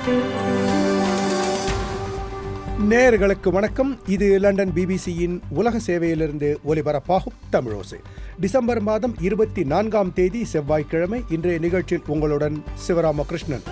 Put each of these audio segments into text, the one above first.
நேயர்களுக்கு வணக்கம் இது லண்டன் பிபிசியின் உலக சேவையிலிருந்து ஒலிபரப்பாகும் தமிழோசை டிசம்பர் மாதம் இருபத்தி நான்காம் தேதி செவ்வாய்க்கிழமை இன்றைய நிகழ்ச்சியில் உங்களுடன் சிவராமகிருஷ்ணன்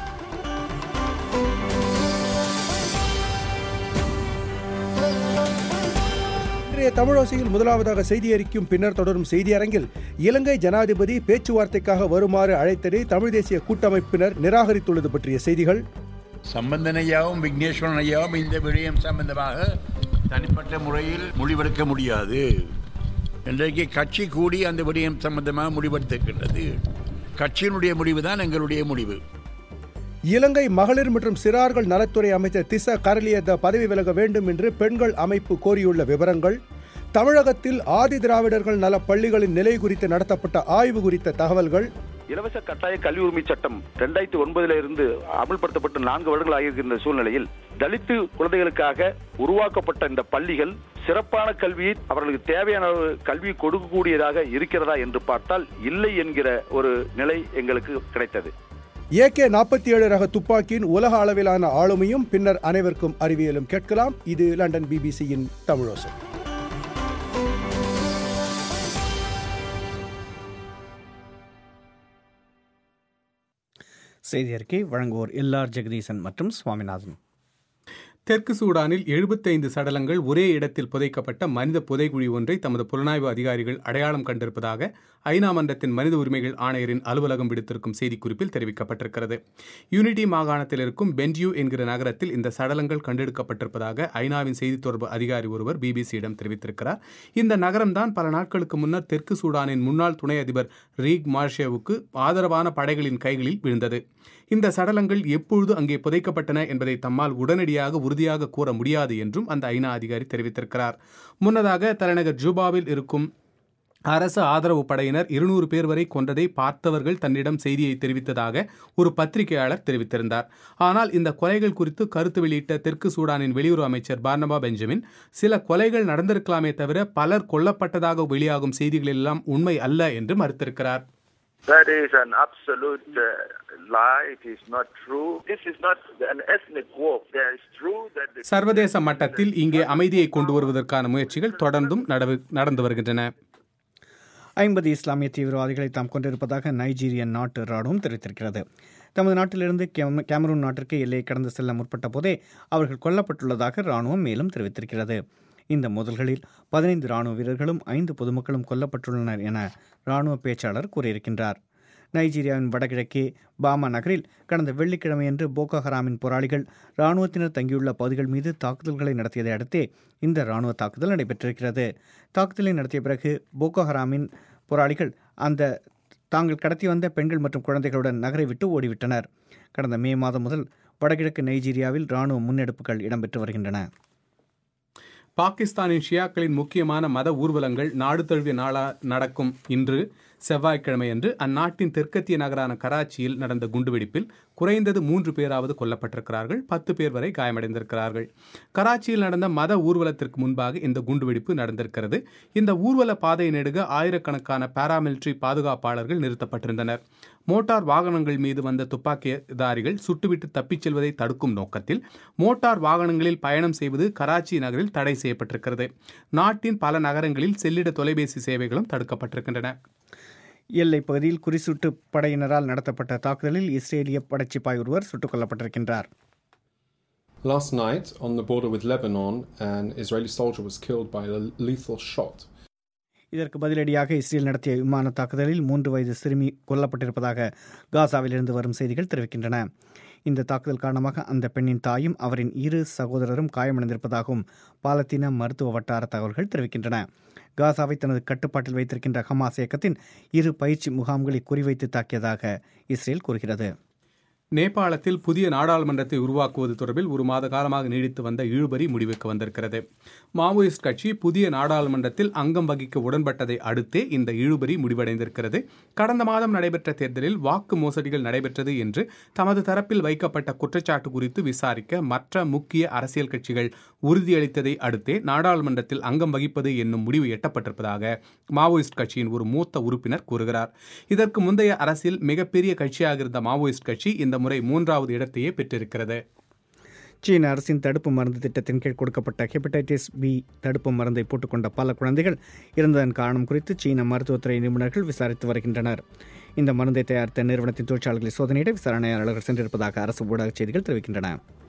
இன்றைய தமிழோசையில் முதலாவதாக செய்தி அறிக்கும் பின்னர் தொடரும் செய்தி அரங்கில் இலங்கை ஜனாதிபதி பேச்சுவார்த்தைக்காக வருமாறு அழைத்ததை தமிழ் தேசிய கூட்டமைப்பினர் நிராகரித்துள்ளது பற்றிய செய்திகள் சம்பந்தன் ஐயாவும் விக்னேஸ்வரன் ஐயாவும் இந்த விடயம் சம்பந்தமாக தனிப்பட்ட முறையில் முடிவெடுக்க முடியாது இன்றைக்கு கட்சி கூடி அந்த விடயம் சம்பந்தமாக முடிவெடுத்திருக்கின்றது கட்சியினுடைய முடிவு தான் எங்களுடைய முடிவு இலங்கை மகளிர் மற்றும் சிறார்கள் நலத்துறை அமைச்சர் திச கரலியத பதவி விலக வேண்டும் என்று பெண்கள் அமைப்பு கோரியுள்ள விவரங்கள் தமிழகத்தில் ஆதி திராவிடர்கள் நல பள்ளிகளின் நிலை குறித்து நடத்தப்பட்ட ஆய்வு குறித்த தகவல்கள் இலவச கட்டாய கல்வி உரிமை சட்டம் ரெண்டாயிரத்தி ஒன்பதுல இருந்து அமல்படுத்தப்பட்டு நான்கு வருடங்கள் ஆகியிருக்கின்ற சூழ்நிலையில் தலித்து குழந்தைகளுக்காக உருவாக்கப்பட்ட இந்த பள்ளிகள் சிறப்பான கல்வியை அவர்களுக்கு தேவையான கல்வி கொடுக்கக்கூடியதாக இருக்கிறதா என்று பார்த்தால் இல்லை என்கிற ஒரு நிலை எங்களுக்கு கிடைத்தது ஏகே நாற்பத்தி ஏழு ரக துப்பாக்கியின் உலக அளவிலான ஆளுமையும் பின்னர் அனைவருக்கும் அறிவியலும் கேட்கலாம் இது லண்டன் பிபிசியின் தமிழோசை செய்தி அறிக்கை வழங்குவோர் எல்ஆர் ஜெகதீசன் மற்றும் சுவாமிநாதன் தெற்கு சூடானில் எழுபத்தைந்து சடலங்கள் ஒரே இடத்தில் புதைக்கப்பட்ட மனித புதைகுழி ஒன்றை தமது புலனாய்வு அதிகாரிகள் அடையாளம் கண்டிருப்பதாக ஐநா மன்றத்தின் மனித உரிமைகள் ஆணையரின் அலுவலகம் விடுத்திருக்கும் செய்திக்குறிப்பில் தெரிவிக்கப்பட்டிருக்கிறது யூனிட்டி மாகாணத்தில் இருக்கும் பென்டியூ என்கிற நகரத்தில் இந்த சடலங்கள் கண்டெடுக்கப்பட்டிருப்பதாக ஐநாவின் செய்தி தொடர்பு அதிகாரி ஒருவர் பிபிசியிடம் தெரிவித்திருக்கிறார் இந்த நகரம்தான் பல நாட்களுக்கு முன்னர் தெற்கு சூடானின் முன்னாள் துணை அதிபர் ரீக் மார்ஷேவுக்கு ஆதரவான படைகளின் கைகளில் விழுந்தது இந்த சடலங்கள் எப்பொழுது அங்கே புதைக்கப்பட்டன என்பதை தம்மால் உடனடியாக உறுதியாக கூற முடியாது என்றும் அந்த ஐநா அதிகாரி தெரிவித்திருக்கிறார் முன்னதாக தலைநகர் ஜூபாவில் இருக்கும் அரசு ஆதரவு படையினர் இருநூறு பேர் வரை கொன்றதை பார்த்தவர்கள் தன்னிடம் செய்தியை தெரிவித்ததாக ஒரு பத்திரிகையாளர் தெரிவித்திருந்தார் ஆனால் இந்த கொலைகள் குறித்து கருத்து வெளியிட்ட தெற்கு சூடானின் வெளியுறவு அமைச்சர் பார்னபா பெஞ்சமின் சில கொலைகள் நடந்திருக்கலாமே தவிர பலர் கொல்லப்பட்டதாக வெளியாகும் செய்திகள் எல்லாம் உண்மை அல்ல என்று மறுத்திருக்கிறார் That is an absolute uh, lie. It is not true. This is not an ethnic war. There is true that the சர்வதேச மட்டத்தில் இங்கே அமைதியை கொண்டு வருவதற்கான முயற்சிகள் தொடர்ந்தும் நடவு- நடந்து வருகின்றன ஐம்பது இஸ்லாமிய தீவிரவாதிகளை தாம் கொண்டிருப்பதாக நைஜீரிய நாட்டு ராணுவம் தெரிவித்திருக்கிறது தமது நாட்டிலிருந்து கேம- கேமரூன் நாட்டிற்கு எல்லையை கடந்து செல்ல முற்பட்ட போதே அவர்கள் கொல்லப்பட்டுள்ளதாக ராணுவம் மேலும் தெரிவித்திருக்கிறது இந்த மோதல்களில் பதினைந்து ராணுவ வீரர்களும் ஐந்து பொதுமக்களும் கொல்லப்பட்டுள்ளனர் என ராணுவ பேச்சாளர் கூறியிருக்கின்றார் நைஜீரியாவின் வடகிழக்கே பாமா நகரில் கடந்த வெள்ளிக்கிழமையன்று போகோ ஹராமின் போராளிகள் இராணுவத்தினர் தங்கியுள்ள பகுதிகள் மீது தாக்குதல்களை நடத்தியதை அடுத்தே இந்த இராணுவ தாக்குதல் நடைபெற்றிருக்கிறது தாக்குதலை நடத்திய பிறகு போகோ ஹராமின் போராளிகள் அந்த தாங்கள் கடத்தி வந்த பெண்கள் மற்றும் குழந்தைகளுடன் நகரை விட்டு ஓடிவிட்டனர் கடந்த மே மாதம் முதல் வடகிழக்கு நைஜீரியாவில் இராணுவ முன்னெடுப்புகள் இடம்பெற்று வருகின்றன பாகிஸ்தானின் ஷியாக்களின் முக்கியமான மத ஊர்வலங்கள் நாடு தழுவிய நாளா நடக்கும் இன்று செவ்வாய்க்கிழமையன்று அந்நாட்டின் தெற்கத்திய நகரான கராச்சியில் நடந்த குண்டுவெடிப்பில் குறைந்தது மூன்று பேராவது கொல்லப்பட்டிருக்கிறார்கள் பத்து பேர் வரை காயமடைந்திருக்கிறார்கள் கராச்சியில் நடந்த மத ஊர்வலத்திற்கு முன்பாக இந்த குண்டுவெடிப்பு நடந்திருக்கிறது இந்த ஊர்வல பாதை நெடுக ஆயிரக்கணக்கான பாராமிலிட்டரி பாதுகாப்பாளர்கள் நிறுத்தப்பட்டிருந்தனர் மோட்டார் வாகனங்கள் மீது வந்த துப்பாக்கிதாரிகள் சுட்டுவிட்டு தப்பிச் செல்வதை தடுக்கும் நோக்கத்தில் மோட்டார் வாகனங்களில் பயணம் செய்வது கராச்சி நகரில் தடை செய்யப்பட்டிருக்கிறது நாட்டின் பல நகரங்களில் செல்லிட தொலைபேசி சேவைகளும் தடுக்கப்பட்டிருக்கின்றன எல்லைப் பகுதியில் குறிசூட்டு படையினரால் நடத்தப்பட்ட தாக்குதலில் இஸ்ரேலிய படைச்சிப்பாய் ஒருவர் சுட்டுக் கொல்லப்பட்டிருக்கின்றார் Last night, on the border with Lebanon, an Israeli soldier was killed by a lethal shot. இதற்கு பதிலடியாக இஸ்ரேல் நடத்திய விமான தாக்குதலில் மூன்று வயது சிறுமி கொல்லப்பட்டிருப்பதாக காசாவிலிருந்து வரும் செய்திகள் தெரிவிக்கின்றன இந்த தாக்குதல் காரணமாக அந்த பெண்ணின் தாயும் அவரின் இரு சகோதரரும் காயமடைந்திருப்பதாகவும் பாலத்தீன மருத்துவ வட்டார தகவல்கள் தெரிவிக்கின்றன காசாவை தனது கட்டுப்பாட்டில் வைத்திருக்கின்ற ஹமாஸ் இயக்கத்தின் இரு பயிற்சி முகாம்களை குறிவைத்து தாக்கியதாக இஸ்ரேல் கூறுகிறது நேபாளத்தில் புதிய நாடாளுமன்றத்தை உருவாக்குவது தொடர்பில் ஒரு மாத காலமாக நீடித்து வந்த இழுபறி முடிவுக்கு வந்திருக்கிறது மாவோயிஸ்ட் கட்சி புதிய நாடாளுமன்றத்தில் அங்கம் வகிக்க உடன்பட்டதை அடுத்தே இந்த இழுபறி முடிவடைந்திருக்கிறது கடந்த மாதம் நடைபெற்ற தேர்தலில் வாக்கு மோசடிகள் நடைபெற்றது என்று தமது தரப்பில் வைக்கப்பட்ட குற்றச்சாட்டு குறித்து விசாரிக்க மற்ற முக்கிய அரசியல் கட்சிகள் உறுதியளித்ததை அடுத்தே நாடாளுமன்றத்தில் அங்கம் வகிப்பது என்னும் முடிவு எட்டப்பட்டிருப்பதாக மாவோயிஸ்ட் கட்சியின் ஒரு மூத்த உறுப்பினர் கூறுகிறார் இதற்கு முந்தைய அரசில் மிகப்பெரிய கட்சியாக இருந்த மாவோயிஸ்ட் கட்சி இந்த முறை மூன்றாவது இடத்தையே பெற்றிருக்கிறது சீன அரசின் தடுப்பு மருந்து திட்டத்தின் கீழ் கொடுக்கப்பட்ட ஹெப்படைட்டிஸ் பி தடுப்பு மருந்தை போட்டுக்கொண்ட பல குழந்தைகள் இருந்ததன் காரணம் குறித்து சீன மருத்துவத்துறை நிபுணர்கள் விசாரித்து வருகின்றனர் இந்த மருந்தை தயாரித்த நிறுவனத்தின் தொழிற்சாலைகளை சோதனையிட விசாரணையாளர்கள் சென்றிருப்பதாக அரசு ஊடக செய்திகள் தெரிவிக்கின்றன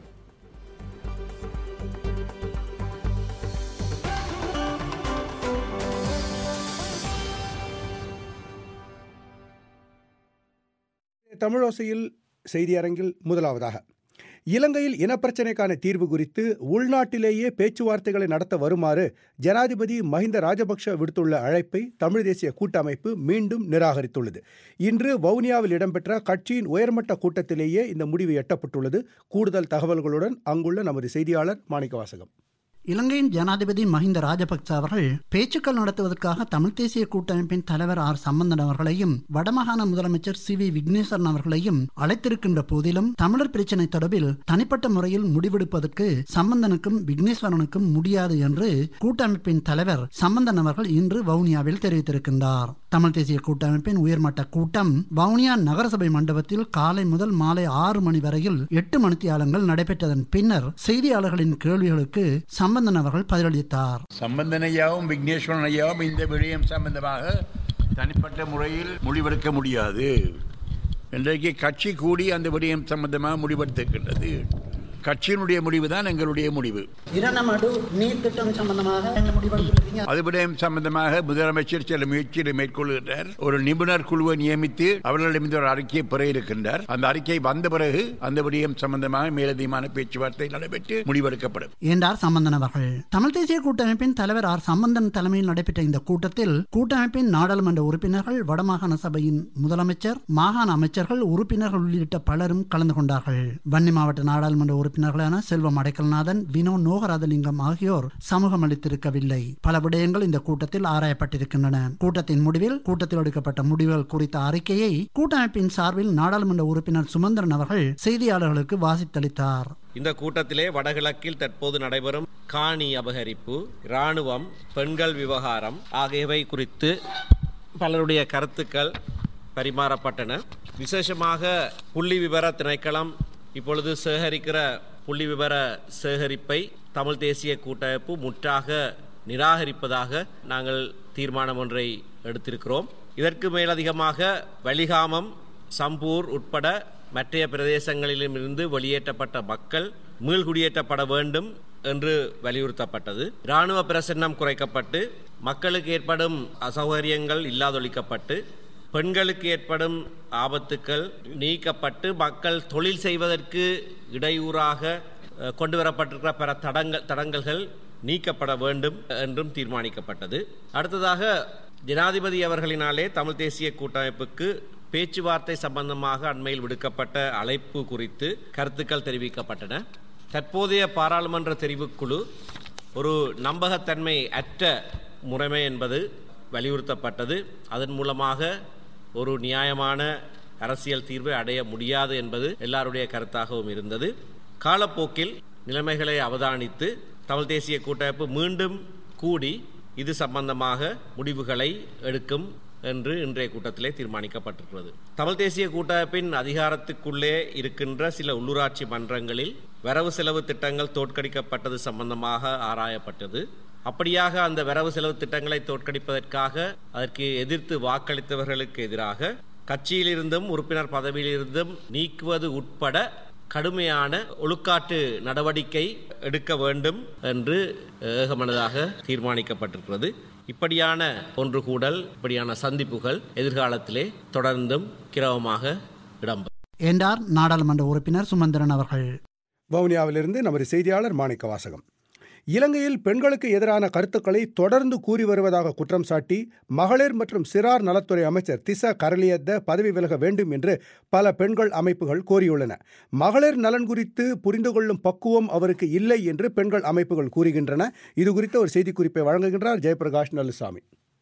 தமிழோசையில் செய்தி அரங்கில் முதலாவதாக இலங்கையில் இனப்பிரச்சினைக்கான தீர்வு குறித்து உள்நாட்டிலேயே பேச்சுவார்த்தைகளை நடத்த வருமாறு ஜனாதிபதி மஹிந்த ராஜபக்ஷ விடுத்துள்ள அழைப்பை தமிழ் தேசிய கூட்டமைப்பு மீண்டும் நிராகரித்துள்ளது இன்று வவுனியாவில் இடம்பெற்ற கட்சியின் உயர்மட்ட கூட்டத்திலேயே இந்த முடிவு எட்டப்பட்டுள்ளது கூடுதல் தகவல்களுடன் அங்குள்ள நமது செய்தியாளர் மாணிக்கவாசகம் இலங்கையின் ஜனாதிபதி மஹிந்த ராஜபக்ச அவர்கள் பேச்சுக்கள் நடத்துவதற்காக தமிழ் தேசிய கூட்டமைப்பின் தலைவர் ஆர் சம்பந்தன் அவர்களையும் வடமாகாண முதலமைச்சர் சி வி விக்னேஸ்வரன் அவர்களையும் அழைத்திருக்கின்ற போதிலும் தமிழர் பிரச்சினை தொடர்பில் தனிப்பட்ட முறையில் முடிவெடுப்பதற்கு சம்பந்தனுக்கும் விக்னேஸ்வரனுக்கும் முடியாது என்று கூட்டமைப்பின் தலைவர் சம்பந்தன் அவர்கள் இன்று வவுனியாவில் தெரிவித்திருக்கின்றார் தமிழ் தேசிய கூட்டமைப்பின் உயர்மட்ட கூட்டம் வவுனியா நகரசபை மண்டபத்தில் காலை முதல் மாலை ஆறு மணி வரையில் எட்டு மணித்தியாலங்கள் நடைபெற்றதன் பின்னர் செய்தியாளர்களின் கேள்விகளுக்கு சம்பந்தன் அவர்கள் பதிலளித்தார் சம்பந்தன் ஐயாவும் விக்னேஸ்வரன் ஐயாவும் இந்த விடயம் சம்பந்தமாக தனிப்பட்ட முறையில் முடிவெடுக்க முடியாது இன்றைக்கு கட்சி கூடி அந்த விடயம் சம்பந்தமாக முடிவெடுத்திருக்கின்றது கட்சியினுடைய முடிவு தான் எங்களுடைய முடிவு இரணமடு நீர் திட்டம் சம்பந்தமாக என்ன முடிவெடுத்திருக்கீங்க அது விடயம் சம்பந்தமாக முதலமைச்சர் சில முயற்சிகளை மேற்கொள்கின்றார் ஒரு நிபுணர் குழுவை நியமித்து அவர்களிடமிருந்து ஒரு அறிக்கையை பெற இருக்கின்றார் அந்த அறிக்கை வந்த பிறகு அந்த விடயம் சம்பந்தமாக மேலதிகமான பேச்சுவார்த்தை நடைபெற்று முடிவெடுக்கப்படும் என்றார் சம்பந்தன் அவர்கள் தமிழ் தேசிய கூட்டமைப்பின் தலைவர் ஆர் சம்பந்தன் தலைமையில் நடைபெற்ற இந்த கூட்டத்தில் கூட்டமைப்பின் நாடாளுமன்ற உறுப்பினர்கள் வடமாகாண சபையின் முதலமைச்சர் மாகாண அமைச்சர்கள் உறுப்பினர்கள் உள்ளிட்ட பலரும் கலந்து கொண்டார்கள் வன்னி மாவட்ட நாடாளுமன்ற உறுப்பினர்களான செல்வம் அடைக்கல்நாதன் வினோ நோகராதலிங்கம் ஆகியோர் சமூகம் அளித்திருக்கவில்லை பல விடயங்கள் இந்த கூட்டத்தில் ஆராயப்பட்டிருக்கின்றன கூட்டத்தின் முடிவில் கூட்டத்தில் எடுக்கப்பட்ட முடிவுகள் குறித்த அறிக்கையை கூட்டமைப்பின் சார்பில் நாடாளுமன்ற உறுப்பினர் சுமந்திரன் அவர்கள் செய்தியாளர்களுக்கு வாசித்தளித்தார் இந்த கூட்டத்திலே வடகிழக்கில் தற்போது நடைபெறும் காணி அபகரிப்பு இராணுவம் பெண்கள் விவகாரம் ஆகியவை குறித்து பலருடைய கருத்துக்கள் பரிமாறப்பட்டன விசேஷமாக புள்ளி விவர திணைக்களம் இப்பொழுது சேகரிக்கிற புள்ளி விவர சேகரிப்பை தமிழ் தேசிய கூட்டமைப்பு முற்றாக நிராகரிப்பதாக நாங்கள் தீர்மானம் ஒன்றை எடுத்திருக்கிறோம் இதற்கு மேலதிகமாக வலிகாமம் சம்பூர் உட்பட மற்றைய பிரதேசங்களிலுமிருந்து வெளியேற்றப்பட்ட மக்கள் மீள்குடியேற்றப்பட வேண்டும் என்று வலியுறுத்தப்பட்டது இராணுவ பிரசன்னம் குறைக்கப்பட்டு மக்களுக்கு ஏற்படும் அசௌகரியங்கள் இல்லாதொழிக்கப்பட்டு பெண்களுக்கு ஏற்படும் ஆபத்துக்கள் நீக்கப்பட்டு மக்கள் தொழில் செய்வதற்கு இடையூறாக அஹ், கொண்டு வரப்பட்டிருக்கிற பிற தடங்கள் தடங்கல்கள் நீக்கப்பட வேண்டும் என்றும் தீர்மானிக்கப்பட்டது அடுத்ததாக ஜனாதிபதி அவர்களினாலே தமிழ் தேசிய கூட்டமைப்புக்கு பேச்சுவார்த்தை சம்பந்தமாக அண்மையில் விடுக்கப்பட்ட அழைப்பு குறித்து கருத்துக்கள் தெரிவிக்கப்பட்டன தற்போதைய பாராளுமன்ற தெரிவுக்குழு ஒரு நம்பகத்தன்மை அற்ற முறைமை என்பது வலியுறுத்தப்பட்டது அதன் மூலமாக ஒரு நியாயமான அரசியல் தீர்வை அடைய முடியாது என்பது எல்லாருடைய கருத்தாகவும் இருந்தது காலப்போக்கில் நிலைமைகளை அவதானித்து தமிழ் தேசிய கூட்டமைப்பு மீண்டும் கூடி இது சம்பந்தமாக முடிவுகளை எடுக்கும் என்று இன்றைய கூட்டத்திலே தீர்மானிக்கப்பட்டிருக்கிறது தமிழ் தேசிய கூட்டமைப்பின் அதிகாரத்துக்குள்ளே இருக்கின்ற சில உள்ளூராட்சி மன்றங்களில் வரவு செலவு திட்டங்கள் தோற்கடிக்கப்பட்டது சம்பந்தமாக ஆராயப்பட்டது அப்படியாக அந்த வரவு செலவு திட்டங்களை தோற்கடிப்பதற்காக அதற்கு எதிர்த்து வாக்களித்தவர்களுக்கு எதிராக கட்சியிலிருந்தும் உறுப்பினர் பதவியிலிருந்தும் நீக்குவது உட்பட கடுமையான ஒழுக்காட்டு நடவடிக்கை எடுக்க வேண்டும் என்று ஏகமனதாக தீர்மானிக்கப்பட்டிருக்கிறது இப்படியான ஒன்று கூடல் இப்படியான சந்திப்புகள் எதிர்காலத்திலே தொடர்ந்தும் கிரவமாக இடம்பெறும் என்றார் நாடாளுமன்ற உறுப்பினர் சுமந்திரன் அவர்கள் வவுனியாவிலிருந்து நமது செய்தியாளர் மாணிக்க வாசகம் இலங்கையில் பெண்களுக்கு எதிரான கருத்துக்களை தொடர்ந்து கூறி வருவதாக குற்றம் சாட்டி மகளிர் மற்றும் சிறார் நலத்துறை அமைச்சர் திச கரலியத்த பதவி விலக வேண்டும் என்று பல பெண்கள் அமைப்புகள் கோரியுள்ளன மகளிர் நலன் குறித்து புரிந்து கொள்ளும் பக்குவம் அவருக்கு இல்லை என்று பெண்கள் அமைப்புகள் கூறுகின்றன இது குறித்த ஒரு செய்திக்குறிப்பை வழங்குகின்றார் ஜெயபிரகாஷ் நல்லுசாமி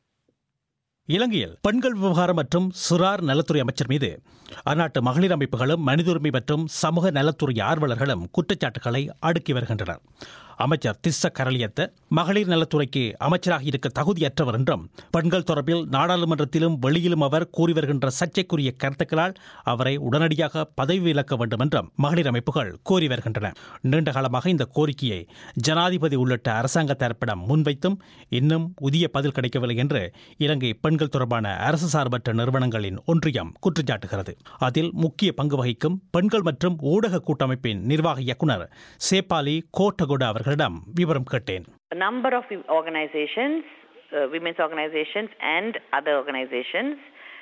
இலங்கையில் பெண்கள் விவகாரம் மற்றும் சிறார் நலத்துறை அமைச்சர் மீது அந்நாட்டு மகளிர் அமைப்புகளும் மனித உரிமை மற்றும் சமூக நலத்துறை ஆர்வலர்களும் குற்றச்சாட்டுகளை அடுக்கி வருகின்றனர் அமைச்சர் திஸ்ஸ கரளியத்த மகளிர் நலத்துறைக்கு அமைச்சராக இருக்க தகுதியற்றவர் என்றும் பெண்கள் தொடர்பில் நாடாளுமன்றத்திலும் வெளியிலும் அவர் கூறி வருகின்ற சர்ச்சைக்குரிய கருத்துக்களால் அவரை உடனடியாக பதவி விலக்க வேண்டும் என்றும் மகளிர் அமைப்புகள் கோரி வருகின்றன நீண்ட காலமாக இந்த கோரிக்கையை ஜனாதிபதி உள்ளிட்ட அரசாங்க தரப்பிடம் முன்வைத்தும் இன்னும் உரிய பதில் கிடைக்கவில்லை என்று இலங்கை பெண்கள் தொடர்பான அரசு சார்பற்ற நிறுவனங்களின் ஒன்றியம் குற்றச்சாட்டுகிறது அதில் முக்கிய பங்கு வகிக்கும் பெண்கள் மற்றும் ஊடக கூட்டமைப்பின் நிர்வாக இயக்குனர் சேப்பாலி கோட்டகொட அவர்களிடம் விவரம் கேட்டேன் A number of organizations, uh, women's organizations and other organizations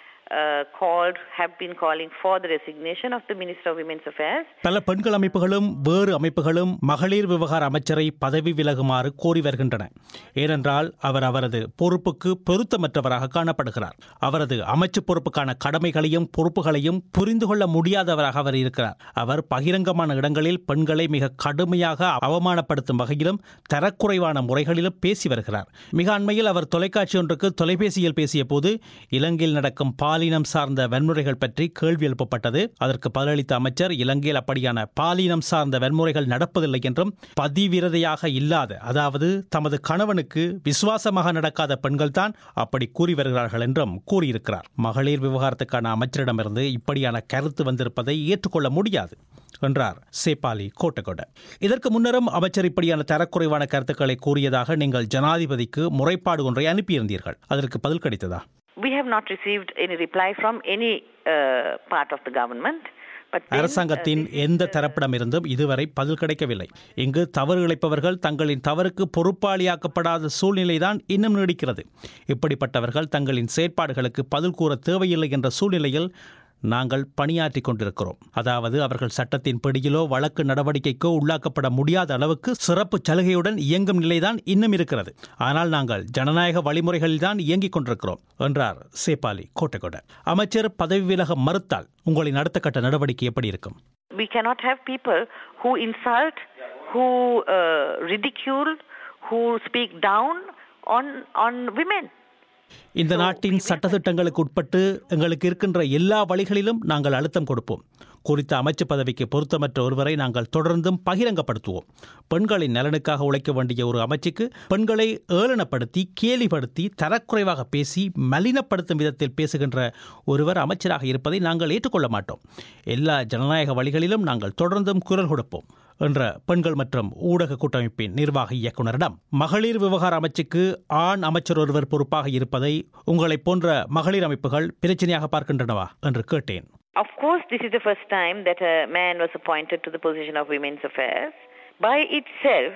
uh, called, have been calling for the resignation of the Minister of Women's Affairs. பல பெண்கள் அமைப்புகளும் வேறு அமைப்புகளும் மகளிர் விவகார அமைச்சரை பதவி விலகுமாறு கோரி வருகின்றன ஏனென்றால் அவர் அவரது பொறுப்புக்கு பொருத்தமற்றவராக காணப்படுகிறார் அவரது அமைச்சு பொறுப்புக்கான கடமைகளையும் பொறுப்புகளையும் புரிந்து கொள்ள முடியாதவராக அவர் இருக்கிறார் அவர் பகிரங்கமான இடங்களில் பெண்களை மிக கடுமையாக அவமானப்படுத்தும் வகையிலும் தரக்குறைவான முறைகளிலும் பேசி வருகிறார் மிக அண்மையில் அவர் தொலைக்காட்சி ஒன்றுக்கு தொலைபேசியில் பேசிய போது இலங்கையில் நடக்கும் பாலினம் சார்ந்த வன்முறைகள் பற்றி கேள்வி எழுப்பப்பட்டது அதற்கு பதிலளித்த அமைச்சர் இலங்கையில் அப்படியான பாலினம் சார்ந்த வன்முறைகள் நடப்பதில்லை என்றும் பதிவிரதையாக இல்லாத அதாவது தமது கணவனுக்கு விசுவாசமாக நடக்காத பெண்கள் தான் அப்படி கூறி வருகிறார்கள் என்றும் கூறியிருக்கிறார் மகளிர் விவகாரத்துக்கான அமைச்சரிடமிருந்து இப்படியான கருத்து வந்திருப்பதை ஏற்றுக்கொள்ள முடியாது என்றார் சேப்பாலி கோட்டகொட இதற்கு முன்னரும் அமைச்சர் இப்படியான தரக்குறைவான கருத்துக்களை கூறியதாக நீங்கள் ஜனாதிபதிக்கு முறைப்பாடு ஒன்றை அனுப்பியிருந்தீர்கள் அதற்கு பதில் கிடைத்ததா We have not received any reply from any uh, part of the government. But then, uh, அரசாங்கத்தின் எந்த தரப்பிடமிருந்தும் இதுவரை பதில் கிடைக்கவில்லை இங்கு தவறு இழைப்பவர்கள் தங்களின் தவறுக்கு பொறுப்பாளியாக்கப்படாத சூழ்நிலைதான் இன்னும் நீடிக்கிறது இப்படிப்பட்டவர்கள் தங்களின் செயற்பாடுகளுக்கு பதில் கூற தேவையில்லை என்ற சூழ்நிலையில் நாங்கள் பணியாற்றிக் கொண்டிருக்கிறோம் அதாவது அவர்கள் சட்டத்தின் பிடியிலோ வழக்கு நடவடிக்கைக்கோ உள்ளாக்கப்பட முடியாத அளவுக்கு சிறப்பு சலுகையுடன் இயங்கும் நிலைதான் இன்னும் இருக்கிறது ஆனால் நாங்கள் ஜனநாயக வழிமுறைகளில்தான் இயங்கிக் கொண்டிருக்கிறோம் என்றார் சேப்பாலி கோட்டகொட அமைச்சர் பதவி விலக மறுத்தால் உங்களின் அடுத்த கட்ட நடவடிக்கை எப்படி இருக்கும் we cannot have people who insult, who uh, ridicule, who speak down on on women. இந்த நாட்டின் சட்டத்திட்டங்களுக்கு உட்பட்டு எங்களுக்கு இருக்கின்ற எல்லா வழிகளிலும் நாங்கள் அழுத்தம் கொடுப்போம் குறித்த அமைச்சு பதவிக்கு பொருத்தமற்ற ஒருவரை நாங்கள் தொடர்ந்தும் பகிரங்கப்படுத்துவோம் பெண்களின் நலனுக்காக உழைக்க வேண்டிய ஒரு அமைச்சுக்கு பெண்களை ஏளனப்படுத்தி கேலிப்படுத்தி தரக்குறைவாக பேசி மலினப்படுத்தும் விதத்தில் பேசுகின்ற ஒருவர் அமைச்சராக இருப்பதை நாங்கள் ஏற்றுக்கொள்ள மாட்டோம் எல்லா ஜனநாயக வழிகளிலும் நாங்கள் தொடர்ந்தும் குரல் கொடுப்போம் என்ற பெண்கள் மற்றும் ஊடக கூட்டமைப்பின் நிர்வாக இயக்குனரிடம் மகளிர் விவகார அமைச்சுக்கு ஆண் அமைச்சர் ஒருவர் பொறுப்பாக இருப்பதை உங்களைப் போன்ற மகளிர் அமைப்புகள் பிரச்சனையாக பார்க்கின்றனவா என்று கேட்டேன் Of course, this is the first time that a man was appointed to the position of women's affairs. By itself,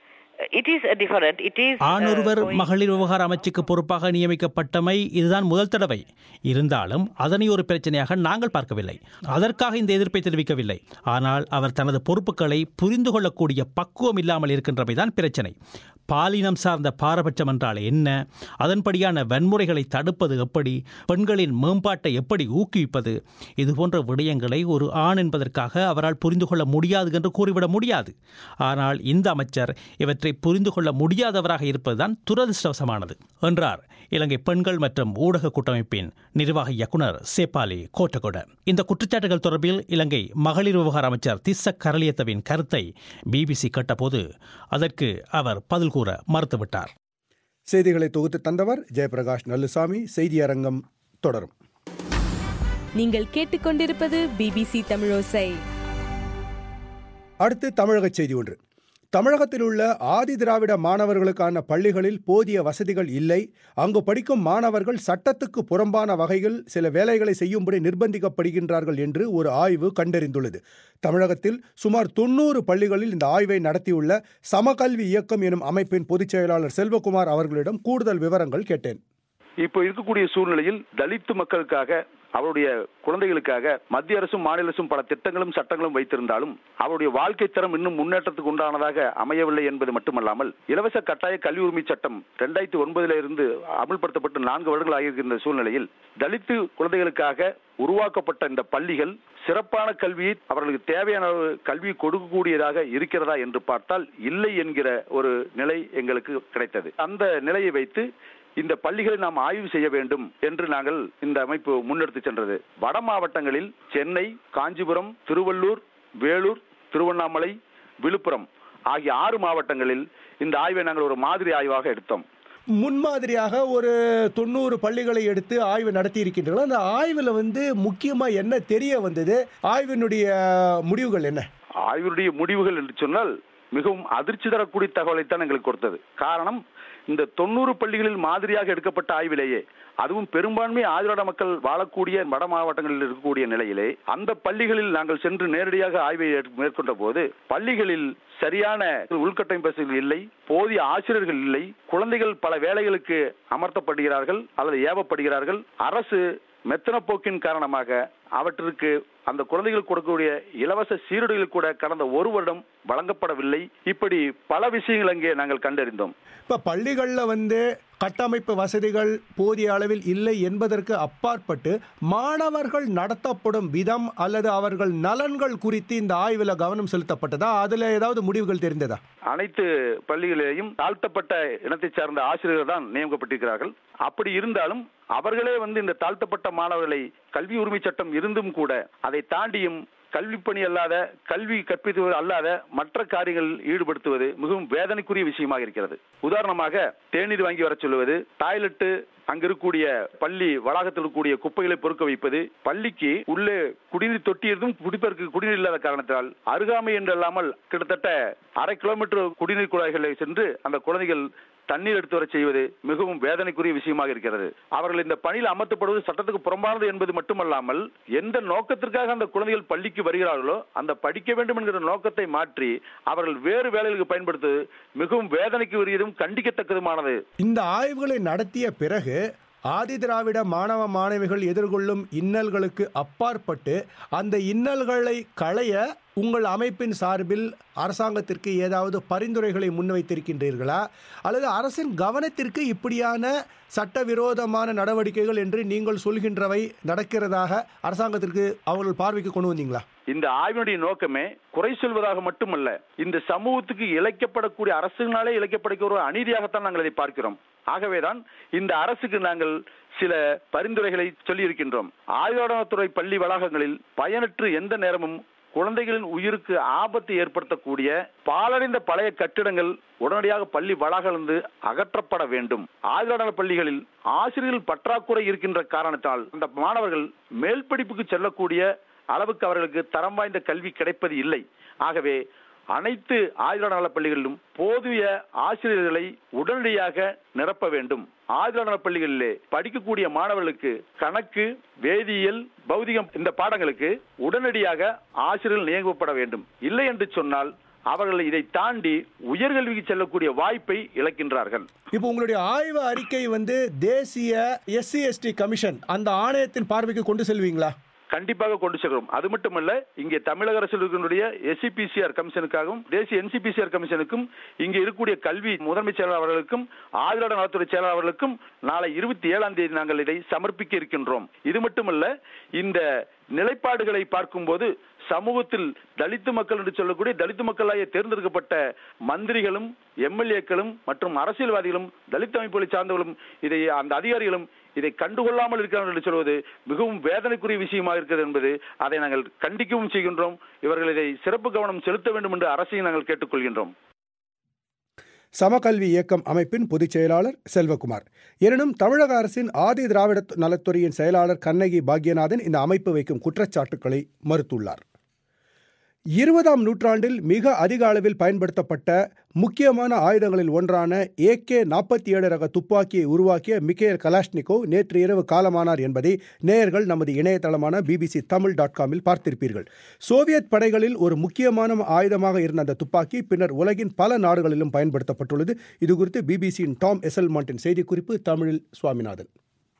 it is a different. It is. ஆண் uh, ஒருவர் going- மகளிர் விவகார அமைச்சுக்கு பொறுப்பாக நியமிக்கப்பட்டமை இதுதான் முதல் தடவை இருந்தாலும் அதனை ஒரு பிரச்சனையாக நாங்கள் பார்க்கவில்லை அதற்காக இந்த எதிர்ப்பை தெரிவிக்கவில்லை ஆனால் அவர் தனது பொறுப்புகளை புரிந்து கொள்ளக்கூடிய பக்குவம் இல்லாமல் இருக்கின்றவை தான் பிரச்சனை பாலினம் சார்ந்த பாரபட்சம் என்றால் என்ன அதன்படியான வன்முறைகளை தடுப்பது எப்படி பெண்களின் மேம்பாட்டை எப்படி ஊக்குவிப்பது இது போன்ற விடயங்களை ஒரு ஆண் என்பதற்காக அவரால் புரிந்து கொள்ள முடியாது என்று கூறிவிட முடியாது ஆனால் இந்த அமைச்சர் இவற்றை புரிந்து கொள்ள முடியாதவராக இருப்பதுதான் துரதிருஷ்டவசமானது என்றார் இலங்கை பெண்கள் மற்றும் ஊடக கூட்டமைப்பின் நிர்வாக இயக்குனர் சேப்பாலி கோட்டகொட இந்த குற்றச்சாட்டுகள் தொடர்பில் இலங்கை மகளிர் விவகார அமைச்சர் திஸ்ஸ கரலியத்தவின் கருத்தை பிபிசி கேட்டபோது அதற்கு அவர் பதில் கூற மறுத்துவிட்டார் செய்திகளை தொகுத்து தந்தவர் ஜெயபிரகாஷ் நல்லுசாமி செய்தி அரங்கம் தொடரும் நீங்கள் கேட்டுக்கொண்டிருப்பது பிபிசி தமிழோசை அடுத்து தமிழக செய்தி ஒன்று தமிழகத்தில் உள்ள ஆதி திராவிட மாணவர்களுக்கான பள்ளிகளில் போதிய வசதிகள் இல்லை அங்கு படிக்கும் மாணவர்கள் சட்டத்துக்கு புறம்பான வகையில் சில வேலைகளை செய்யும்படி நிர்பந்திக்கப்படுகின்றார்கள் என்று ஒரு ஆய்வு கண்டறிந்துள்ளது தமிழகத்தில் சுமார் தொண்ணூறு பள்ளிகளில் இந்த ஆய்வை நடத்தியுள்ள சமகல்வி இயக்கம் எனும் அமைப்பின் பொதுச் செயலாளர் செல்வகுமார் அவர்களிடம் கூடுதல் விவரங்கள் கேட்டேன் இப்போ இருக்கக்கூடிய சூழ்நிலையில் தலித்து மக்களுக்காக அவருடைய குழந்தைகளுக்காக மத்திய அரசும் மாநில அரசும் பல திட்டங்களும் சட்டங்களும் வைத்திருந்தாலும் அவருடைய வாழ்க்கை தரம் இன்னும் முன்னேற்றத்துக்கு உண்டானதாக அமையவில்லை என்பது மட்டுமல்லாமல் இலவச கட்டாய கல்வி உரிமை சட்டம் ரெண்டாயிரத்தி ஒன்பதுல இருந்து அமல்படுத்தப்பட்டு நான்கு வருடங்கள் ஆகியிருக்கின்ற சூழ்நிலையில் தலித்து குழந்தைகளுக்காக உருவாக்கப்பட்ட இந்த பள்ளிகள் சிறப்பான கல்வியை அவர்களுக்கு தேவையான அளவு கல்வி கொடுக்கக்கூடியதாக இருக்கிறதா என்று பார்த்தால் இல்லை என்கிற ஒரு நிலை எங்களுக்கு கிடைத்தது அந்த நிலையை வைத்து இந்த பள்ளிகளை நாம் ஆய்வு செய்ய வேண்டும் என்று நாங்கள் இந்த அமைப்பு முன்னெடுத்து சென்றது வட மாவட்டங்களில் சென்னை காஞ்சிபுரம் திருவள்ளூர் வேலூர் திருவண்ணாமலை விழுப்புரம் ஆகிய ஆறு மாவட்டங்களில் இந்த ஆய்வை நாங்கள் ஒரு மாதிரி ஆய்வாக எடுத்தோம் முன்மாதிரியாக ஒரு தொண்ணூறு பள்ளிகளை எடுத்து ஆய்வு நடத்தி இருக்கின்றீர்கள் அந்த ஆய்வில் வந்து முக்கியமாக என்ன தெரிய வந்தது ஆய்வினுடைய முடிவுகள் என்ன ஆய்வினுடைய முடிவுகள் என்று சொன்னால் மிகவும் அதிர்ச்சி தரக்கூடிய தகவலைத்தான் எங்களுக்கு கொடுத்தது காரணம் இந்த தொண்ணூறு பள்ளிகளில் மாதிரியாக எடுக்கப்பட்ட ஆய்விலேயே அதுவும் பெரும்பான்மை ஆதிராட மக்கள் வாழக்கூடிய வட மாவட்டங்களில் இருக்கக்கூடிய நிலையிலே அந்த பள்ளிகளில் நாங்கள் சென்று நேரடியாக ஆய்வை மேற்கொண்ட போது பள்ளிகளில் சரியான உள்கட்டமைப்பு இல்லை போதிய ஆசிரியர்கள் இல்லை குழந்தைகள் பல வேலைகளுக்கு அமர்த்தப்படுகிறார்கள் அல்லது ஏவப்படுகிறார்கள் அரசு மெத்தன போக்கின் காரணமாக அவற்றிற்கு அந்த குழந்தைகள் கொடுக்கக்கூடிய இலவச சீருடைகள் கூட கடந்த ஒரு வருடம் வழங்கப்படவில்லை இப்படி பல விஷயங்கள் அங்கே நாங்கள் கண்டறிந்தோம் இப்போ பள்ளிகளில் வந்து கட்டமைப்பு வசதிகள் போதிய அளவில் இல்லை என்பதற்கு அப்பாற்பட்டு மாணவர்கள் நடத்தப்படும் விதம் அல்லது அவர்கள் நலன்கள் குறித்து இந்த ஆய்வில் கவனம் செலுத்தப்பட்டதா அதில் ஏதாவது முடிவுகள் தெரிந்ததா அனைத்து பள்ளிகளிலேயும் தாழ்த்தப்பட்ட இனத்தை சார்ந்த ஆசிரியர்கள் தான் நியமிக்கப்பட்டிருக்கிறார்கள் அப்படி இருந்தாலும் அவர்களே வந்து இந்த தாழ்த்தப்பட்ட மாணவர்களை கல்வி உரிமை சட்டம் இருந்தும் கூட அதை தாண்டியும் கல்வி பணி அல்லாத கல்வி கற்பித்துவது அல்லாத மற்ற காரியங்களில் ஈடுபடுத்துவது மிகவும் வேதனைக்குரிய விஷயமாக இருக்கிறது உதாரணமாக தேநீர் வாங்கி வர சொல்லுவது டாய்லெட்டு அங்க இருக்கக்கூடிய பள்ளி வளாகத்தில் இருக்கக்கூடிய குப்பைகளை பொறுக்க வைப்பது பள்ளிக்கு உள்ளே குடிநீர் தொட்டி இருந்தும் குடிப்பதற்கு குடிநீர் இல்லாத காரணத்தால் அருகாமை என்றல்லாமல் கிட்டத்தட்ட அரை கிலோமீட்டர் குடிநீர் குழாய்களை சென்று அந்த குழந்தைகள் தண்ணீர் எடுத்து வர செய்வது மிகவும் வேதனைக்குரிய விஷயமாக இருக்கிறது அவர்கள் இந்த பணியில் அமர்த்தப்படுவது சட்டத்துக்கு புறம்பானது என்பது மட்டுமல்லாமல் எந்த நோக்கத்திற்காக அந்த குழந்தைகள் பள்ளிக்கு வருகிறார்களோ அந்த படிக்க வேண்டும் என்கிற நோக்கத்தை மாற்றி அவர்கள் வேறு வேலைகளுக்கு பயன்படுத்துவது மிகவும் வேதனைக்கு உரியதும் கண்டிக்கத்தக்கதுமானது இந்த ஆய்வுகளை நடத்திய பிறகு ஆதி திராவிட மாணவ மாணவிகள் எதிர்கொள்ளும் இன்னல்களுக்கு அப்பாற்பட்டு அந்த இன்னல்களை களைய உங்கள் அமைப்பின் சார்பில் அரசாங்கத்திற்கு ஏதாவது பரிந்துரைகளை முன்வைத்திருக்கின்றீர்களா அல்லது அரசின் கவனத்திற்கு இப்படியான சட்டவிரோதமான நடவடிக்கைகள் என்று நீங்கள் சொல்கின்றவை நடக்கிறதாக அரசாங்கத்திற்கு அவர்கள் பார்வைக்கு கொண்டு வந்தீங்களா இந்த ஆய்வினுடைய நோக்கமே குறை சொல்வதாக மட்டுமல்ல இந்த சமூகத்துக்கு இழைக்கப்படக்கூடிய அரசுனாலே இழைக்கப்படக்கூடிய ஒரு அநீதியாகத்தான் நாங்கள் இதை பார்க்கிறோம் ஆகவேதான் இந்த அரசுக்கு நாங்கள் சில பரிந்துரைகளை சொல்லி இருக்கின்றோம் ஆயுர்வேதத்துறை பள்ளி வளாகங்களில் பயனற்று எந்த நேரமும் குழந்தைகளின் உயிருக்கு ஆபத்து ஏற்படுத்தக்கூடிய பாலடைந்த பழைய கட்டிடங்கள் உடனடியாக பள்ளி வளாகலிருந்து அகற்றப்பட வேண்டும் ஆயுர்வேத பள்ளிகளில் ஆசிரியர்கள் பற்றாக்குறை இருக்கின்ற காரணத்தால் அந்த மாணவர்கள் மேல் படிப்புக்கு செல்லக்கூடிய அளவுக்கு அவர்களுக்கு தரம் வாய்ந்த கல்வி கிடைப்பது இல்லை ஆகவே அனைத்து ஆயுர்வேத நல பள்ளிகளிலும் போதிய ஆசிரியர்களை உடனடியாக நிரப்ப வேண்டும் ஆயுர்வேத நல பள்ளிகளிலே படிக்கக்கூடிய மாணவர்களுக்கு கணக்கு வேதியியல் பௌதிகம் இந்த பாடங்களுக்கு உடனடியாக ஆசிரியர்கள் நியமிக்கப்பட வேண்டும் இல்லை என்று சொன்னால் அவர்கள் இதை தாண்டி உயர்கல்விக்கு செல்லக்கூடிய வாய்ப்பை இழக்கின்றார்கள் இப்போ உங்களுடைய ஆய்வு அறிக்கை வந்து தேசிய எஸ்சி எஸ்டி கமிஷன் அந்த ஆணையத்தின் பார்வைக்கு கொண்டு செல்வீங்களா கண்டிப்பாக கொண்டு செல்கிறோம் அது மட்டுமல்ல இங்கே தமிழக அரசு இருக்கக்கூடிய எஸ்சிபிசிஆர் கமிஷனுக்காகவும் தேசிய என்சிபிசிஆர் கமிஷனுக்கும் இங்கே இருக்கக்கூடிய கல்வி முதன்மை செயலாளர் அவர்களுக்கும் ஆதிராட நலத்துறை செயலாளர் அவர்களுக்கும் நாளை இருபத்தி ஏழாம் தேதி நாங்கள் இதை சமர்ப்பிக்க இருக்கின்றோம் இது மட்டுமல்ல இந்த நிலைப்பாடுகளை பார்க்கும்போது சமூகத்தில் தலித்து மக்கள் என்று சொல்லக்கூடிய தலித்து மக்களாக தேர்ந்தெடுக்கப்பட்ட மந்திரிகளும் எம்எல்ஏக்களும் மற்றும் அரசியல்வாதிகளும் தலித் அமைப்புகளை சார்ந்தவர்களும் இதை அந்த அதிகாரிகளும் இதை கண்டுகொள்ளாமல் இருக்கிறார்கள் என்று சொல்வது மிகவும் வேதனைக்குரிய விஷயமாக இருக்கிறது என்பது அதை நாங்கள் கண்டிக்கவும் செய்கின்றோம் இவர்கள் இதை சிறப்பு கவனம் செலுத்த வேண்டும் என்று அரசையும் நாங்கள் கேட்டுக்கொள்கின்றோம் சமகல்வி இயக்கம் அமைப்பின் பொதுச் செயலாளர் செல்வகுமார் எனினும் தமிழக அரசின் ஆதி திராவிட நலத்துறையின் செயலாளர் கண்ணகி பாக்யநாதன் இந்த அமைப்பு வைக்கும் குற்றச்சாட்டுக்களை மறுத்துள்ளார் இருபதாம் நூற்றாண்டில் மிக அதிக அளவில் பயன்படுத்தப்பட்ட முக்கியமான ஆயுதங்களில் ஒன்றான ஏகே நாற்பத்தி ஏழு ரக துப்பாக்கியை உருவாக்கிய மிக்கேல் கலாஷ்னிகோவ் நேற்று இரவு காலமானார் என்பதை நேயர்கள் நமது இணையதளமான பிபிசி தமிழ் டாட் காமில் பார்த்திருப்பீர்கள் சோவியத் படைகளில் ஒரு முக்கியமான ஆயுதமாக இருந்த அந்த துப்பாக்கி பின்னர் உலகின் பல நாடுகளிலும் பயன்படுத்தப்பட்டுள்ளது இதுகுறித்து பிபிசியின் டாம் எசல்மாண்டின் செய்திக்குறிப்பு தமிழில் சுவாமிநாதன்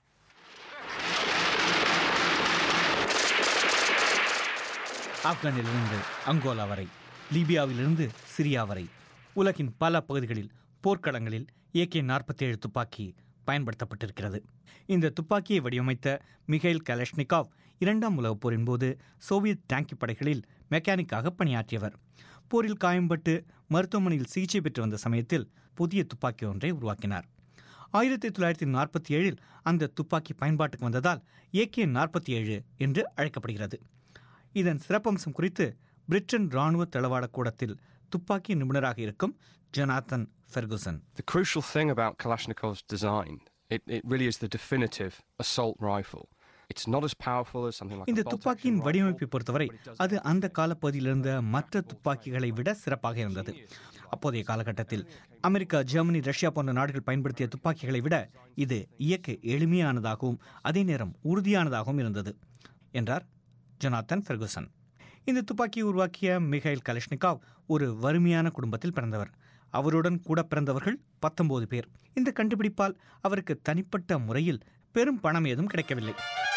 ஆப்கானிலிருந்து அங்கோலா வரை லீபியாவிலிருந்து சிரியா வரை உலகின் பல பகுதிகளில் போர்க்களங்களில் ஏகே நாற்பத்தி ஏழு துப்பாக்கி பயன்படுத்தப்பட்டிருக்கிறது இந்த துப்பாக்கியை வடிவமைத்த மிகைல் கலஷ்னிகாவ் இரண்டாம் உலகப் போரின் போது சோவியத் டேங்கி படைகளில் மெக்கானிக்காக பணியாற்றியவர் போரில் காயம்பட்டு மருத்துவமனையில் சிகிச்சை பெற்று வந்த சமயத்தில் புதிய துப்பாக்கி ஒன்றை உருவாக்கினார் ஆயிரத்தி தொள்ளாயிரத்தி நாற்பத்தி ஏழில் அந்த துப்பாக்கி பயன்பாட்டுக்கு வந்ததால் ஏகே நாற்பத்தி ஏழு என்று அழைக்கப்படுகிறது இதன் சிறப்பம்சம் குறித்து பிரிட்டன் இராணுவ தளவாட கூடத்தில் துப்பாக்கி நிபுணராக இருக்கும் Jonathan Ferguson The crucial thing about Kalashnikov's design, it, it really is the definitive assault rifle. It's not as powerful as something like இந்த a bolt துப்பாக்கியின் வடிவமைப்பை பொறுத்தவரை அது அந்த காலப்பகுதியில் இருந்த மற்ற துப்பாக்கிகளை விட சிறப்பாக இருந்தது அப்போதைய காலகட்டத்தில் அமெரிக்கா ஜெர்மனி ரஷ்யா போன்ற நாடுகள் பயன்படுத்திய துப்பாக்கிகளை விட இது இயக்க எளிமையானதாகவும் அதே நேரம் உறுதியானதாகவும் இருந்தது என்றார் ஜொனாத்தன் ஃபெர்குசன் இந்த துப்பாக்கியை உருவாக்கிய மிகைல் கலிஷ்னிகாவ் ஒரு வறுமையான குடும்பத்தில் பிறந்தவர் அவருடன் கூட பிறந்தவர்கள் பத்தொன்பது பேர் இந்த கண்டுபிடிப்பால் அவருக்கு தனிப்பட்ட முறையில் பெரும் பணம் ஏதும் கிடைக்கவில்லை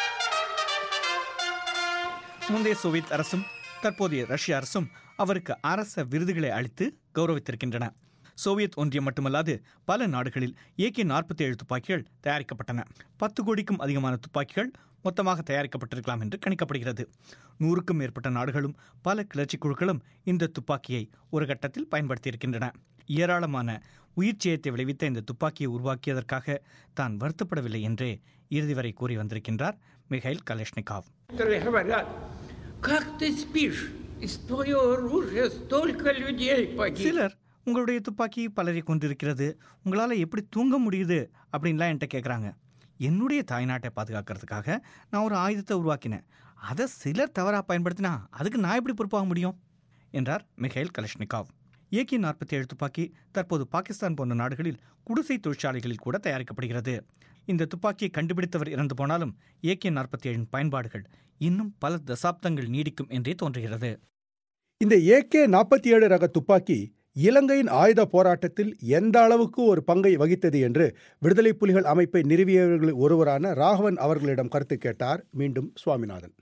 முந்தைய சோவியத் அரசும் தற்போதைய ரஷ்ய அரசும் அவருக்கு அரச விருதுகளை அளித்து கௌரவித்திருக்கின்றன சோவியத் ஒன்றியம் மட்டுமல்லாது பல நாடுகளில் ஏகே நாற்பத்தி ஏழு துப்பாக்கிகள் தயாரிக்கப்பட்டன பத்து கோடிக்கும் அதிகமான துப்பாக்கிகள் மொத்தமாக தயாரிக்கப்பட்டிருக்கலாம் என்று கணிக்கப்படுகிறது நூறுக்கும் மேற்பட்ட நாடுகளும் பல கிளர்ச்சி குழுக்களும் இந்த துப்பாக்கியை ஒரு கட்டத்தில் பயன்படுத்தியிருக்கின்றன ஏராளமான உயிர் சேயத்தை விளைவித்த இந்த துப்பாக்கியை உருவாக்கியதற்காக தான் வருத்தப்படவில்லை என்றே இறுதி வரை கூறி வந்திருக்கின்றார் மிகைல் கலெஷ்னிகாவ் Некоторые говорят, как ты спишь? Из твоего оружия столько людей погибло. சிலர் உங்களுடைய துப்பாக்கி பலரை கொண்டிருக்கிறது உங்களால் எப்படி தூங்க முடியுது அப்படின்லாம் என்கிட்ட கேட்குறாங்க என்னுடைய தாய்நாட்டை பாதுகாக்கிறதுக்காக நான் ஒரு ஆயுதத்தை உருவாக்கினேன் அதை சிலர் தவறாக பயன்படுத்தினா அதுக்கு நான் எப்படி பொறுப்பாக முடியும் என்றார் மிகைல் கலஷ்னிகாவ் ஏகே நாற்பத்தி ஏழு துப்பாக்கி தற்போது பாகிஸ்தான் போன்ற நாடுகளில் குடிசை தொழிற்சாலைகளில் கூட தயாரிக்கப்படுகிறது இந்த துப்பாக்கியை கண்டுபிடித்தவர் இறந்து போனாலும் ஏகே நாற்பத்தி ஏழின் பயன்பாடுகள் இன்னும் பல தசாப்தங்கள் நீடிக்கும் என்றே தோன்றுகிறது இந்த ஏகே நாற்பத்தி ஏழு ரக துப்பாக்கி இலங்கையின் ஆயுத போராட்டத்தில் எந்த அளவுக்கு ஒரு பங்கை வகித்தது என்று விடுதலை புலிகள் அமைப்பை நிறுவியவர்களில் ஒருவரான ராகவன் அவர்களிடம் கருத்து கேட்டார் மீண்டும் சுவாமிநாதன்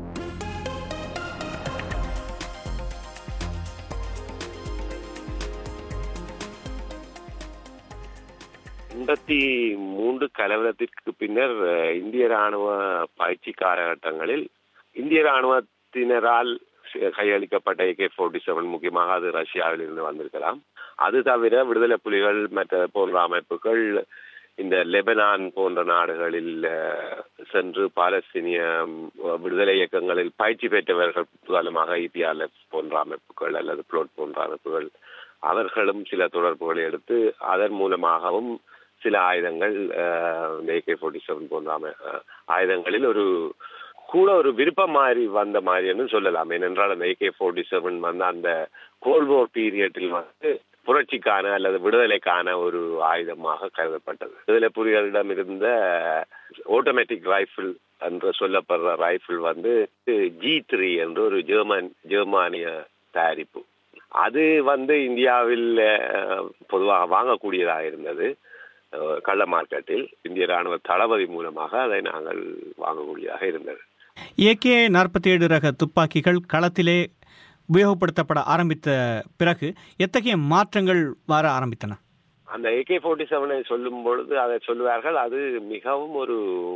எண்பத்தி மூன்று கலவரத்திற்கு பின்னர் அஹ், இந்திய ராணுவ பயிற்சி காலகட்டங்களில் இந்திய ராணுவத்தினரால் சி- கையளிக்கப்பட்ட ஏகே போர்ட்டி செவன் முக்கியமாக அது ரஷ்யாவில் இருந்து வந்திருக்கலாம் அது தவிர விடுதலை புலிகள் மற்ற போன்ற அமைப்புகள் இந்த லெபனான் போன்ற நாடுகளில் அஹ், சென்று பாலஸ்தீனிய ம், விடுதலை இயக்கங்களில் பயிற்சி பெற்றவர்கள் உதாரணமாக இபிஆர்எஃப் போன்ற அமைப்புகள் அல்லது புளோட் போன்ற அமைப்புகள் அவர்களும் சில தொடர்புகளை எடுத்து அதன் மூலமாகவும் சில ஆயுதங்கள் ஏகே ஃபோர்ட்டி செவன் போன்ற அமை- அஹ், ஆயுதங்களில் ஒரு கூட ஒரு விருப்பம் மாதிரி வந்த மாதிரின்னு சொல்லலாம் ஏனென்றால் அந்த ஏகே ஃபோர்ட்டி செவன் வந்து அந்த கோல்ட் வார் பீரியடில் வந்து புரட்சிக்கான அல்லது விடுதலைக்கான ஒரு ஆயுதமாக கருதப்பட்டது விடுதலை புலிகளிடம் இருந்த ஆட்டோமேட்டிக் ரைஃபிள் என்று சொல்லப்படுற ரைஃபிள் வந்து ஜி த்ரீ என்று ஒரு ஜெர்மன் ஜெர்மானிய தயாரிப்பு அது வந்து இந்தியாவில் அஹ், பொதுவாக வாங்கக்கூடியதாக இருந்தது அஹ், கள்ள மார்க்கெட்டில் இந்திய ராணுவ தளபதி மூலமாக அதை நாங்கள் வாங்கக்கூடியதாக இருந்தது ஏகே நாற்பத்தி ஏழு ரக துப்பாக்கிகள் களத்திலே உபயோகப்படுத்தப்பட ஆரம்பித்த பிறகு எத்தகைய மாற்றங்கள் வர ஆரம்பித்தன அந்த ஏகே ஃபோர்ட்டி செவனை சொல்லும் பொழுது அதை சொல்லுவார்கள் அது மிகவும் ஒரு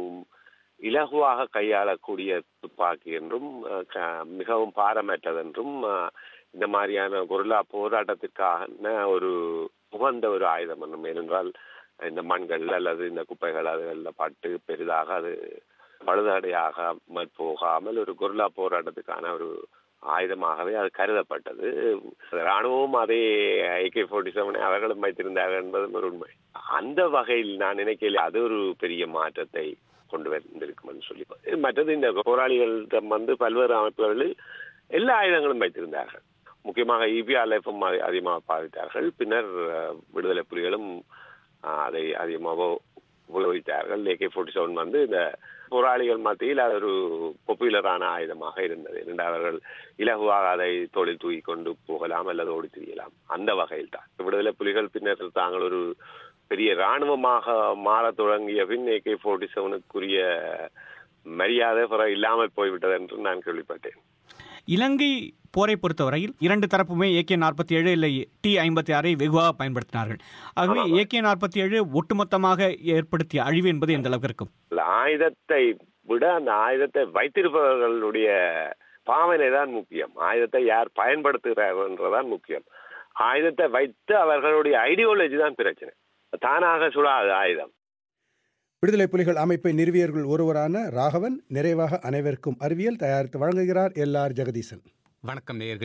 இலகுவாக கையாளக்கூடிய துப்பாக்கி என்றும் அஹ், க- மிகவும் பாரமற்றதென்றும் அஹ், இந்த மாதிரியான கொரில்லா போராட்டத்திற்கான ஒரு உகந்த ஒரு ஆயுதம் என்றும் ஏனென்றால் இந்த மண்கள் அல்லது இந்த குப்பைகள் அதுகளில் பட்டு பெரிதாக அது பழுதடையாக போகாமல் ஒரு கொரில்லா போராட்டத்துக்கான ஒரு ஆயுதமாகவே அது கருதப்பட்டது ராணுவமும் அதே ஏகே ஃபோர்ட்டி செவனை அவர்களும் வைத்திருந்தார்கள் என்பதும் ஒரு உண்மை அந்த வகையில் நான் நினைக்கல அது ஒரு பெரிய மாற்றத்தை கொண்டு வந்திருக்கும் சொல்லி மற்றது இந்த போராளிகளிடம் வந்து பல்வேறு அமைப்புகளில் எல்லா ஆயுதங்களும் வைத்திருந்தார்கள் முக்கியமாக இபிஆர்எஃப்பும் அதிகமாக பாதித்தார்கள் பின்னர் அஹ், விடுதலை புலிகளும் அஹ், அதை அதிகமாக உபயோகித்தார்கள் ஏகே ஃபோர்ட்டி செவன் வந்து இந்த போராளிகள் மத்தியில் அது ஒரு பாப்புலரான ஆயுதமாக இருந்தது இரண்டு அவர்கள் இலகுவாக அதை தோளில் தூக்கி கொண்டு போகலாம் அல்லது ஓடி திரியலாம் அந்த வகையில் தான் விடுதலை புலிகள் பின்னர் தாங்கள் ஒரு பெரிய இராணுவமாக மாறத் தொடங்கிய பின் ஏகே ஃபோர்ட்டி செவனுக்குரிய மரியாதை பிறகு இல்லாமல் போய்விட்டது என்று நான் கேள்விப்பட்டேன் இலங்கை போரை பொறுத்தவரையில் இரண்டு தரப்புமே ஏகே நாற்பத்தி ஏழு இல்லை டி ஐம்பத்தி ஆறை வெகுவாக பயன்படுத்தினார்கள் ஆகவே ஏகே நாற்பத்தி ஏழு ஒட்டுமொத்தமாக ஏற்படுத்திய அழிவு என்பது எந்த அளவுக்கு இருக்கும் அந்த ஆயுதத்தை விட அந்த ஆயுதத்தை வைத்திருப்பவர்களுடைய பாவனை தான் முக்கியம் ஆயுதத்தை யார் பயன்படுத்துகிறார்கள் என்றுதான் முக்கியம் ஆயுதத்தை வைத்து அவர்களுடைய ஐடியாலஜி தான் பிரச்சனை தானாக சுடாது ஆயுதம் விடுதலை புலிகள் அமைப்பை நிறுவியர்கள் ஒருவரான ராகவன் நிறைவாக அனைவருக்கும் அறிவியல் தயாரித்து வழங்குகிறார் எல் ஆர் ஜெகதீசன் வணக்கம் நேயர்களே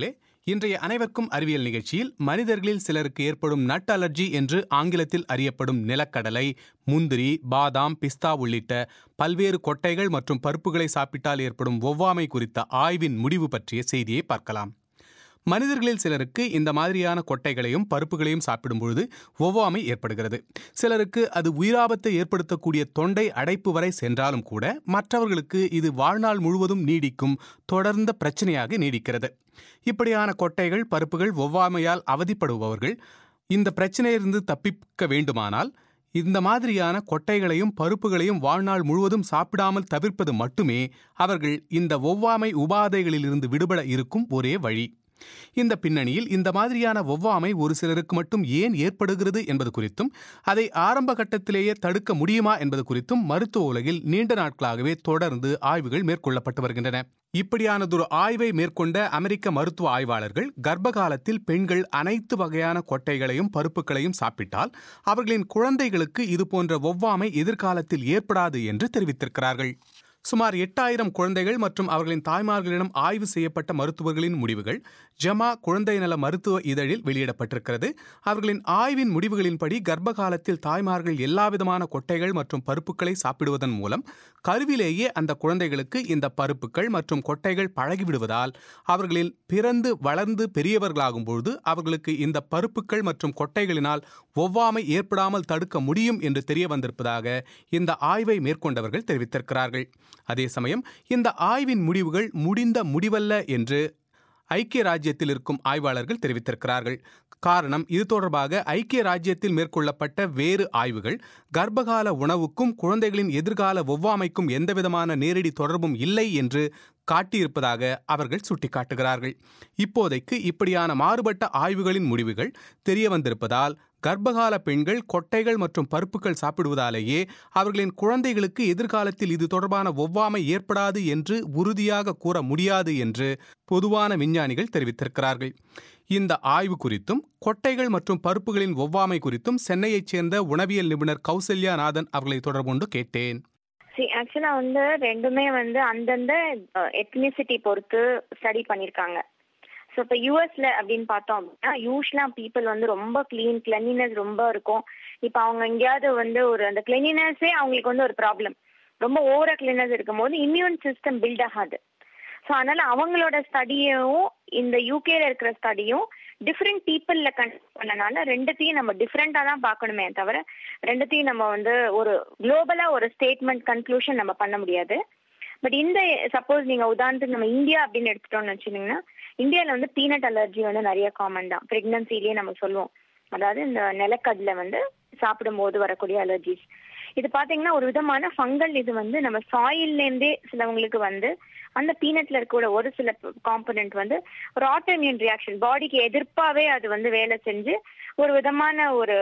இன்றைய அனைவருக்கும் அறிவியல் நிகழ்ச்சியில் மனிதர்களில் சிலருக்கு ஏற்படும் நட் அலர்ஜி என்று ஆங்கிலத்தில் அறியப்படும் நிலக்கடலை முந்திரி பாதாம் பிஸ்தா உள்ளிட்ட பல்வேறு கொட்டைகள் மற்றும் பருப்புகளை சாப்பிட்டால் ஏற்படும் ஒவ்வாமை குறித்த ஆய்வின் முடிவு பற்றிய செய்தியை பார்க்கலாம் மனிதர்களில் சிலருக்கு இந்த மாதிரியான கொட்டைகளையும் பருப்புகளையும் சாப்பிடும்பொழுது ஒவ்வாமை ஏற்படுகிறது சிலருக்கு அது உயிராபத்தை ஏற்படுத்தக்கூடிய தொண்டை அடைப்பு வரை சென்றாலும் கூட மற்றவர்களுக்கு இது வாழ்நாள் முழுவதும் நீடிக்கும் தொடர்ந்த பிரச்சனையாக நீடிக்கிறது இப்படியான கொட்டைகள் பருப்புகள் ஒவ்வாமையால் அவதிப்படுபவர்கள் இந்த பிரச்சனையிலிருந்து தப்பிக்க வேண்டுமானால் இந்த மாதிரியான கொட்டைகளையும் பருப்புகளையும் வாழ்நாள் முழுவதும் சாப்பிடாமல் தவிர்ப்பது மட்டுமே அவர்கள் இந்த ஒவ்வாமை உபாதைகளிலிருந்து விடுபட இருக்கும் ஒரே வழி இந்த பின்னணியில் இந்த மாதிரியான ஒவ்வாமை ஒரு சிலருக்கு மட்டும் ஏன் ஏற்படுகிறது என்பது குறித்தும் அதை ஆரம்ப கட்டத்திலேயே தடுக்க முடியுமா என்பது குறித்தும் மருத்துவ உலகில் நீண்ட நாட்களாகவே தொடர்ந்து ஆய்வுகள் மேற்கொள்ளப்பட்டு வருகின்றன இப்படியானதொரு ஆய்வை மேற்கொண்ட அமெரிக்க மருத்துவ ஆய்வாளர்கள் கர்ப்ப காலத்தில் பெண்கள் அனைத்து வகையான கொட்டைகளையும் பருப்புகளையும் சாப்பிட்டால் அவர்களின் குழந்தைகளுக்கு இதுபோன்ற ஒவ்வாமை எதிர்காலத்தில் ஏற்படாது என்று தெரிவித்திருக்கிறார்கள் சுமார் எட்டாயிரம் குழந்தைகள் மற்றும் அவர்களின் தாய்மார்களிடம் ஆய்வு செய்யப்பட்ட மருத்துவர்களின் முடிவுகள் ஜமா குழந்தை நல மருத்துவ இதழில் வெளியிடப்பட்டிருக்கிறது அவர்களின் ஆய்வின் முடிவுகளின்படி கர்ப்ப காலத்தில் தாய்மார்கள் எல்லாவிதமான கொட்டைகள் மற்றும் பருப்புகளை சாப்பிடுவதன் மூலம் கருவிலேயே அந்த குழந்தைகளுக்கு இந்த பருப்புகள் மற்றும் கொட்டைகள் பழகிவிடுவதால் அவர்களில் பிறந்து வளர்ந்து பெரியவர்களாகும் பொழுது அவர்களுக்கு இந்த பருப்புகள் மற்றும் கொட்டைகளினால் ஒவ்வாமை ஏற்படாமல் தடுக்க முடியும் என்று தெரிய வந்திருப்பதாக இந்த ஆய்வை மேற்கொண்டவர்கள் தெரிவித்திருக்கிறார்கள் அதே சமயம் இந்த ஆய்வின் முடிவுகள் முடிந்த முடிவல்ல என்று ஐக்கிய ராஜ்யத்தில் இருக்கும் ஆய்வாளர்கள் தெரிவித்திருக்கிறார்கள் காரணம் இது தொடர்பாக ஐக்கிய ராஜ்யத்தில் மேற்கொள்ளப்பட்ட வேறு ஆய்வுகள் கர்ப்பகால உணவுக்கும் குழந்தைகளின் எதிர்கால ஒவ்வாமைக்கும் எந்தவிதமான நேரடி தொடர்பும் இல்லை என்று காட்டியிருப்பதாக அவர்கள் சுட்டிக்காட்டுகிறார்கள் இப்போதைக்கு இப்படியான மாறுபட்ட ஆய்வுகளின் முடிவுகள் தெரிய வந்திருப்பதால் கர்ப்பகால பெண்கள் கொட்டைகள் மற்றும் பருப்புகள் சாப்பிடுவதாலேயே அவர்களின் குழந்தைகளுக்கு எதிர்காலத்தில் இது தொடர்பான ஒவ்வாமை ஏற்படாது என்று உறுதியாக கூற முடியாது என்று பொதுவான விஞ்ஞானிகள் தெரிவித்திருக்கிறார்கள் இந்த ஆய்வு குறித்தும் கொட்டைகள் மற்றும் பருப்புகளின் ஒவ்வாமை குறித்தும் சென்னையைச் சேர்ந்த உணவியல் நிபுணர் கௌசல்யா நாதன் அவர்களை தொடர்பு கொண்டு கேட்டேன் ஆக்சுவலா வந்து ரெண்டுமே வந்து அந்தந்த எத்னிசிட்டி பொறுத்து ஸ்டடி பண்ணிருக்காங்க ஸோ இப்போ யூஎஸ்ல அப்படின்னு பார்த்தோம் அப்படின்னா யூஸ்வலா பீப்புள் வந்து ரொம்ப கிளீன் கிளென்லினஸ் ரொம்ப இருக்கும் இப்போ அவங்க எங்கேயாவது வந்து ஒரு அந்த கிளென்லினஸே அவங்களுக்கு வந்து ஒரு ப்ராப்ளம் ரொம்ப ஓவரா கிளீனஸ் இருக்கும் போது இம்யூன் சிஸ்டம் பில்ட் ஆகாது ஸோ அதனால அவங்களோட ஸ்டடியும் இந்த யூகேல இருக்கிற ஸ்டடியும் டிஃப்ரெண்ட் பீப்புள்ல கண்டக்ட் பண்ணனால ரெண்டுத்தையும் நம்ம டிஃப்ரெண்டா தான் பார்க்கணுமே தவிர ரெண்டுத்தையும் நம்ம வந்து ஒரு குளோபலா ஒரு ஸ்டேட்மெண்ட் கன்க்ளூஷன் நம்ம பண்ண முடியாது பட் இந்த சப்போஸ் நீங்க உதாரணத்துக்கு நம்ம இந்தியா அப்படின்னு எடுத்துட்டோம்னு வச்சுக்கிங்கன்னா இந்தியாவில் வந்து பீனட் அலர்ஜி வந்து நிறைய காமன் தான் ப்ரெக்னன்சிலேயே நம்ம சொல்லுவோம் அதாவது இந்த நிலக்கடலை வந்து சாப்பிடும்போது வரக்கூடிய அலர்ஜிஸ் இது பாத்தீங்கன்னா ஒரு விதமான ஃபங்கல் இது வந்து நம்ம சாயில்லேருந்தே சிலவங்களுக்கு வந்து அந்த பீனட்ல இருக்கக்கூடிய ஒரு சில காம்பனன்ட் வந்து ஒரு ஆட்டோமியூன் ரியாக்ஷன் பாடிக்கு எதிர்ப்பாவே அது வந்து வேலை செஞ்சு ஒரு விதமான ஒரு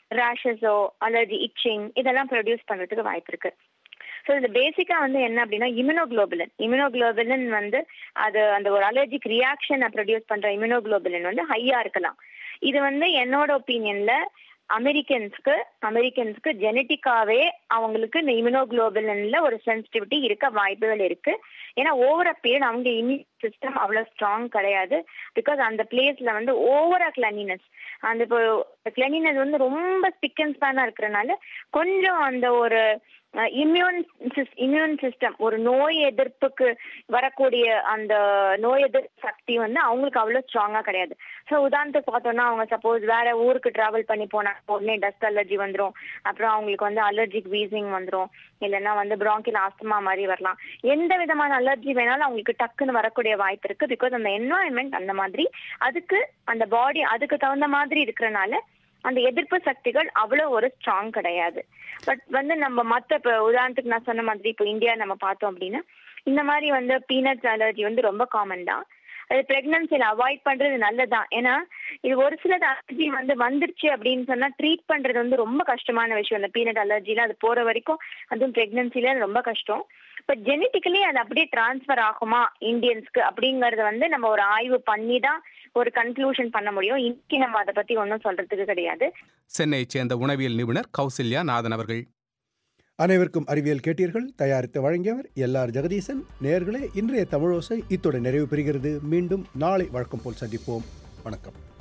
ரேஷஸோ அலர்ஜி இச்சிங் இதெல்லாம் ப்ரொடியூஸ் பண்றதுக்கு வாய்ப்பு இருக்கு ஸோ இந்த பேசிக்கா வந்து என்ன அப்படின்னா இம்யூனோகுளோபுலின் இம்யூனோகுளோபுலின் வந்து அது அந்த ஒரு அலர்ஜிக் ரியாக்ஷனை ப்ரொடியூஸ் பண்ற இம்யூனோகுளோபுலின் வந்து ஹையா இருக்கலாம் இது வந்து என்னோட ஒப்பீனியன்ல அமெரிக்கன்ஸ்க்கு அமெரிக்கன்ஸ்க்கு ஜெனட்டிக்காவே அவங்களுக்கு இந்த இம்யூனோகுளோபுலின்ல ஒரு சென்சிட்டிவிட்டி இருக்க வாய்ப்புகள் இருக்கு ஏன்னா ஓவர பீரியட் அவங்க இம்யூன் சிஸ்டம் அவ்வளவு ஸ்ட்ராங் கிடையாது பிகாஸ் அந்த பிளேஸ்ல வந்து ஓவரா கிளனினஸ் அந்த இப்போ கிளனினஸ் வந்து ரொம்ப ஸ்பிக் அண்ட் ஸ்பேனா இருக்கிறனால கொஞ்சம் அந்த ஒரு இம்யூன் இம்யூன் சிஸ்டம் ஒரு நோய் எதிர்ப்புக்கு வரக்கூடிய அந்த நோய் எதிர்ப்பு சக்தி வந்து அவங்களுக்கு அவ்வளவு ஸ்ட்ராங்கா கிடையாது ஸோ உதாரணத்துக்கு பார்த்தோம்னா அவங்க சப்போஸ் வேற ஊருக்கு டிராவல் பண்ணி போனா உடனே டஸ்ட் அலர்ஜி வந்துடும் அப்புறம் அவங்களுக்கு வந்து அலர்ஜிக் வீசிங் வந்துடும் இல்லைன்னா வந்து பிராங்கில் ஆஸ்துமா மாதிரி வரலாம் எந்த விதமான அலர்ஜி வேணாலும் அவங்களுக்கு டக்குன்னு வரக்கூடிய வாய்ப்பு இருக்கு பிகாஸ் அந்த என்வாயன்மெண்ட் அந்த மாதிரி அதுக்கு அந்த பாடி அதுக்கு தகுந்த மாதிரி இருக்கிறனால அந்த எதிர்ப்பு சக்திகள் அவ்வளோ ஒரு ஸ்ட்ராங் கிடையாது பட் வந்து நம்ம மற்ற இப்போ உதாரணத்துக்கு நான் சொன்ன மாதிரி இப்போ இந்தியா நம்ம பார்த்தோம் அப்படின்னா இந்த மாதிரி வந்து பீனட் அலர்ஜி வந்து ரொம்ப காமன் தான் அது பிரெக்னன்சியில் அவாய்ட் பண்றது நல்லதுதான் ஏன்னா இது ஒரு சில அலர்ஜி வந்து வந்துருச்சு அப்படின்னு சொன்னா ட்ரீட் பண்றது வந்து ரொம்ப கஷ்டமான விஷயம் இந்த பீனட் அலர்ஜில அது போற வரைக்கும் அதுவும் பிரெக்னன்சில ரொம்ப கஷ்டம் பட் ஜெனட்டிக்கலி அது அப்படியே டிரான்ஸ்ஃபர் ஆகுமா இந்தியன்ஸ்க்கு அப்படிங்கறத வந்து நம்ம ஒரு ஆய்வு பண்ணி தான் ஒரு கன்க்ளூஷன் பண்ண முடியும் இன்னைக்கு நம்ம அதை பத்தி ஒன்றும் சொல்றதுக்கு கிடையாது சென்னையைச் சேர்ந்த உணவியல் நிபுணர் கௌசல்யா நாதன் அவர்கள் அனைவருக்கும் அறிவியல் கேட்டீர்கள் தயாரித்து வழங்கியவர் எல் ஆர் ஜெகதீசன் நேர்களே இன்றைய தமிழோசை இத்துடன் நிறைவு பெறுகிறது மீண்டும் நாளை வழக்கம் போல் சந்திப்போம் வணக்கம்